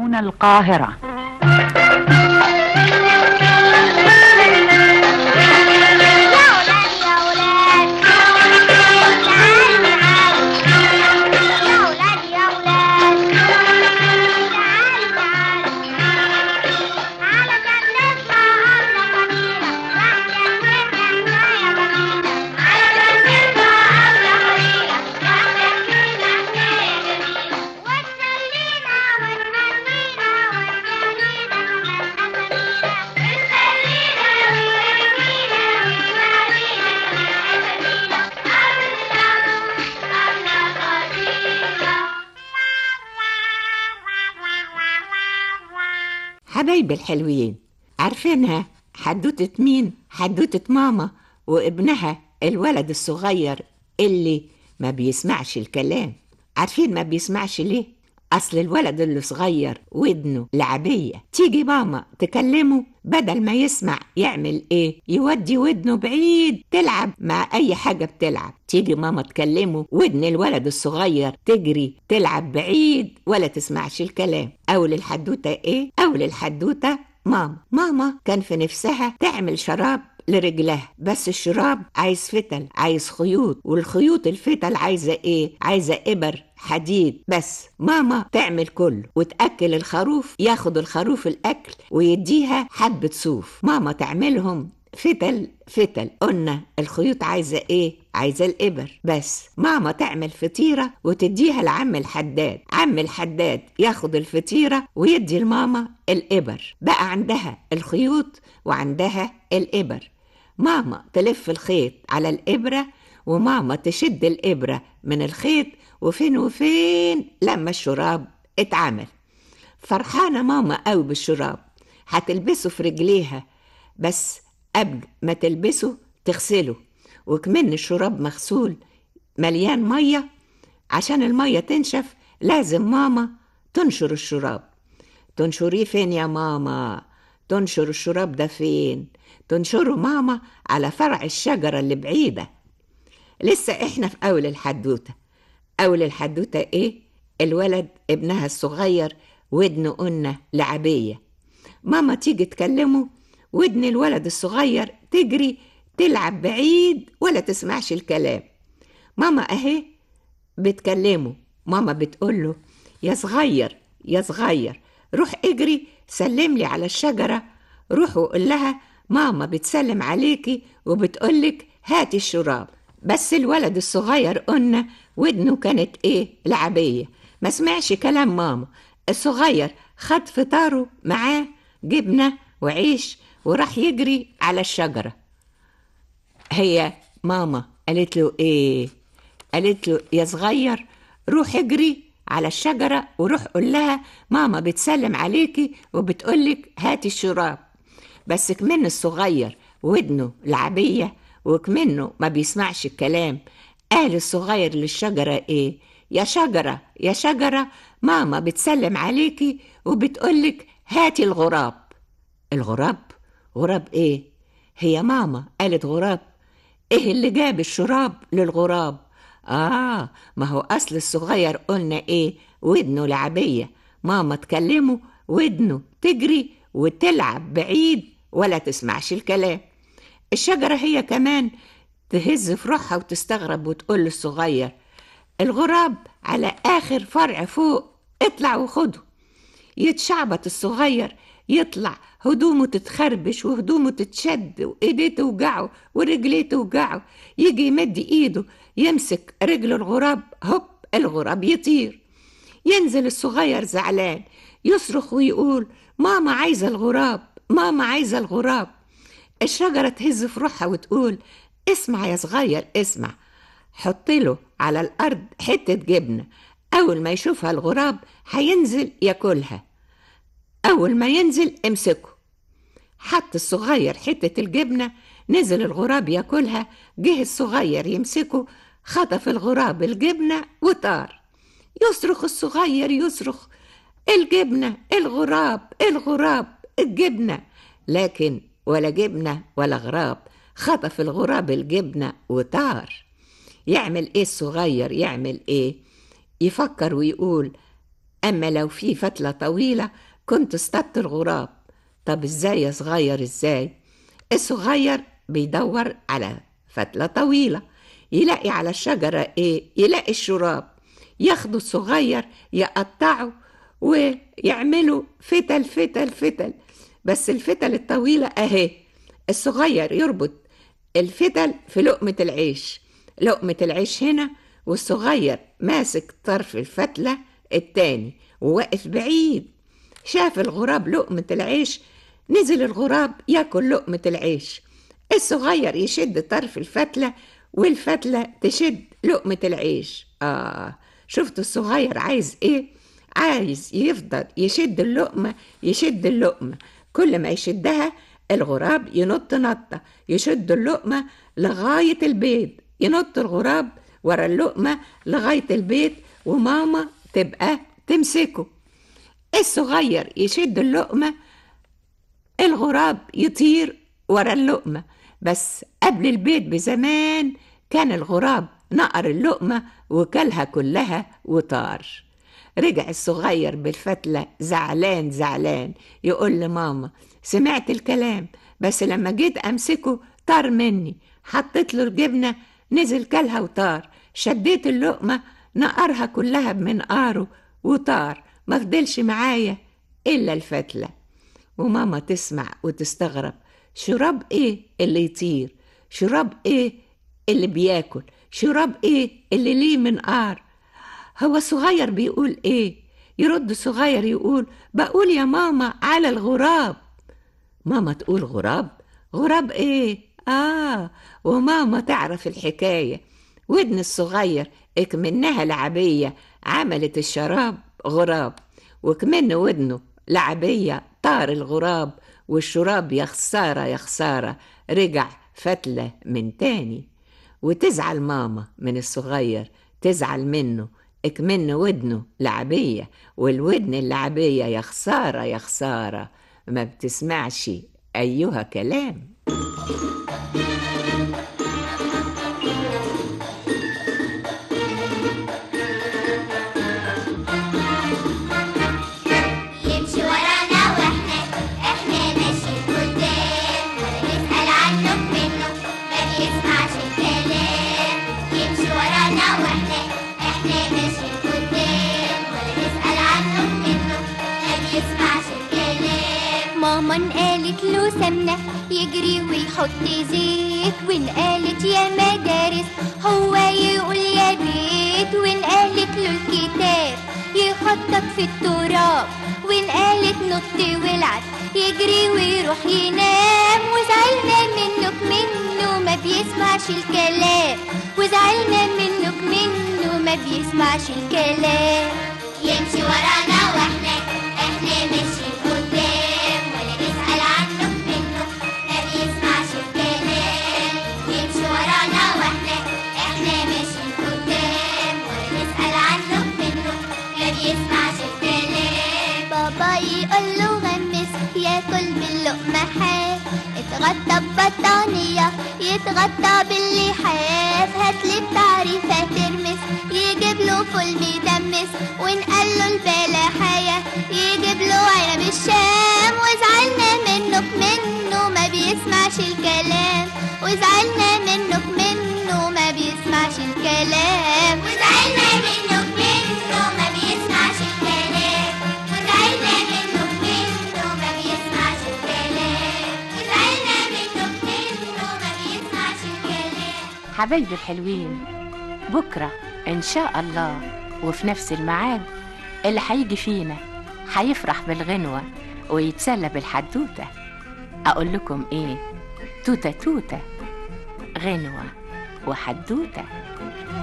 هنا القاهرة حبايبي الحلوين عارفينها حدوتة مين؟ حدوتة ماما وابنها الولد الصغير اللي ما بيسمعش الكلام عارفين ما بيسمعش ليه؟ أصل الولد اللي صغير ودنه لعبية تيجي ماما تكلمه بدل ما يسمع يعمل إيه؟ يودي ودنه بعيد تلعب مع أي حاجة بتلعب تيجي ماما تكلمه ودن الولد الصغير تجري تلعب بعيد ولا تسمعش الكلام أول الحدوتة إيه؟ أول الحدوتة ماما ماما كان في نفسها تعمل شراب لرجلها بس الشراب عايز فتل عايز خيوط والخيوط الفتل عايزة ايه عايزة ابر حديد بس ماما تعمل كله وتأكل الخروف ياخد الخروف الأكل ويديها حبة صوف ماما تعملهم فتل فتل قلنا الخيوط عايزة ايه عايزة الإبر بس ماما تعمل فطيرة وتديها لعم الحداد عم الحداد ياخد الفطيرة ويدي لماما الإبر بقى عندها الخيوط وعندها الإبر ماما تلف الخيط على الإبرة وماما تشد الإبرة من الخيط وفين وفين لما الشراب اتعمل فرحانة ماما قوي بالشراب هتلبسه في رجليها بس قبل ما تلبسه تغسله وكمان الشراب مغسول مليان مية عشان المية تنشف لازم ماما تنشر الشراب تنشريه فين يا ماما تنشر الشراب ده فين تنشره ماما على فرع الشجرة اللي بعيدة لسه احنا في أول الحدوتة أول الحدوتة ايه الولد ابنها الصغير ودنه قلنا لعبية ماما تيجي تكلمه ودن الولد الصغير تجري تلعب بعيد ولا تسمعش الكلام ماما اهي بتكلمه ماما بتقوله يا صغير يا صغير روح اجري سلم لي على الشجرة روح وقول لها ماما بتسلم عليكي وبتقولك هاتي الشراب بس الولد الصغير قلنا ودنه كانت ايه لعبية ما سمعش كلام ماما الصغير خد فطاره معاه جبنة وعيش وراح يجري على الشجرة هي ماما قالت له ايه قالت له يا صغير روح اجري على الشجرة وروح قول لها ماما بتسلم عليكي وبتقولك هاتي الشراب بس كمان الصغير ودنه لعبية وكمنه ما بيسمعش الكلام قال الصغير للشجرة ايه يا شجرة يا شجرة ماما بتسلم عليكي وبتقولك هاتي الغراب الغراب غراب ايه هي ماما قالت غراب ايه اللي جاب الشراب للغراب اه ما هو اصل الصغير قلنا ايه ودنه لعبية ماما تكلمه ودنه تجري وتلعب بعيد ولا تسمعش الكلام الشجرة هي كمان تهز في روحها وتستغرب وتقول للصغير الغراب على آخر فرع فوق اطلع وخده يتشعبط الصغير يطلع هدومه تتخربش وهدومه تتشد وايديه توجعه ورجليه توجعه يجي يمد ايده يمسك رجل الغراب هوب الغراب يطير ينزل الصغير زعلان يصرخ ويقول ماما عايزة الغراب ماما عايزة الغراب الشجرة تهز في روحها وتقول اسمع يا صغير اسمع حط له على الأرض حتة جبنة أول ما يشوفها الغراب هينزل ياكلها أول ما ينزل امسكه حط الصغير حتة الجبنة نزل الغراب ياكلها جه الصغير يمسكه خطف الغراب الجبنة وطار يصرخ الصغير يصرخ الجبنة الغراب الغراب الجبنة لكن ولا جبنة ولا غراب خطف الغراب الجبنة وطار يعمل ايه الصغير يعمل ايه يفكر ويقول أما لو في فتلة طويلة كنت اصطدت الغراب طب ازاي يا صغير ازاي الصغير بيدور على فتلة طويلة يلاقي على الشجرة ايه يلاقي الشراب ياخده الصغير يقطعه ويعملوا فتل فتل فتل بس الفتل الطويلة اهي الصغير يربط الفتل في لقمة العيش لقمة العيش هنا والصغير ماسك طرف الفتلة التاني وواقف بعيد شاف الغراب لقمة العيش نزل الغراب ياكل لقمة العيش الصغير يشد طرف الفتلة والفتلة تشد لقمة العيش آه شفت الصغير عايز إيه؟ عايز يفضل يشد اللقمة يشد اللقمة كل ما يشدها الغراب ينط نطة يشد اللقمة لغاية البيت ينط الغراب ورا اللقمة لغاية البيت وماما تبقى تمسكه الصغير يشد اللقمة الغراب يطير ورا اللقمة بس قبل البيت بزمان كان الغراب نقر اللقمة وكلها كلها وطار رجع الصغير بالفتلة زعلان زعلان يقول لماما سمعت الكلام بس لما جيت أمسكه طار مني حطيت له الجبنة نزل كلها وطار شديت اللقمة نقرها كلها بمنقاره وطار ما فضلش معايا إلا الفتلة وماما تسمع وتستغرب شراب إيه اللي يطير شراب إيه اللي بياكل شراب إيه اللي ليه منقار هو صغير بيقول إيه يرد صغير يقول بقول يا ماما على الغراب ماما تقول غراب غراب إيه آه وماما تعرف الحكاية ودن الصغير اكمنها لعبية عملت الشراب غراب وكمن ودنه لعبية طار الغراب والشراب يا خسارة يا خسارة رجع فتلة من تاني وتزعل ماما من الصغير تزعل منه اكمن ودنه لعبية والودن اللعبية يا خسارة يا خسارة ما بتسمعش أيها كلام يمشي ورانا واحنا احنا ماشيين قدام ولا نسأل عنه منه ما بيسمعش الكلام يمشي ورانا واحنا احنا ماشيين قدام ولا نسأل عنه منه ما بيسمعش الكلام ماما انقالت له سمنة يجري ويحط زيت وانقالت يا مدارس هو يقول يا بيت وانقالت له الكتاب يخطط في التراب وانقالت نط والعب يجري ويروح ينام وزعلنا منك منه ما بيسمعش الكلام وزعلنا منك منه ما بيسمعش الكلام يمشي ورانا واحنا احنا ماشيين قدام ولا نسأل عنه منه ما بيسمعش الكلام يمشي ورانا واحنا احنا ماشيين قدام ولا نسأل عنه منه ما بيسمعش الكلام بابا يقول له غمس ياكل باللقمة حاف اتغطى ببطانية يتغطى باللحاف هاتلي بتعريفة ترمس يجيب له فول مدمس ونقال له البلحاية يجيب له عنب الشام وزعلنا منك منه ما بيسمعش الكلام وزعلنا منك منه ما بيسمعش الكلام وزعلنا منه منه ما بيسمعش الكلام وزعلنا منه منه ما بيسمعش الكلام وزعلنا منه منه ما بيسمعش الكلام حبايبي الحلوين بكرة إن شاء الله وفي نفس الميعاد اللي هيجي فينا هيفرح بالغنوة ويتسلى بالحدوتة أقول لكم إيه توتة توتة غنوة وحدوتة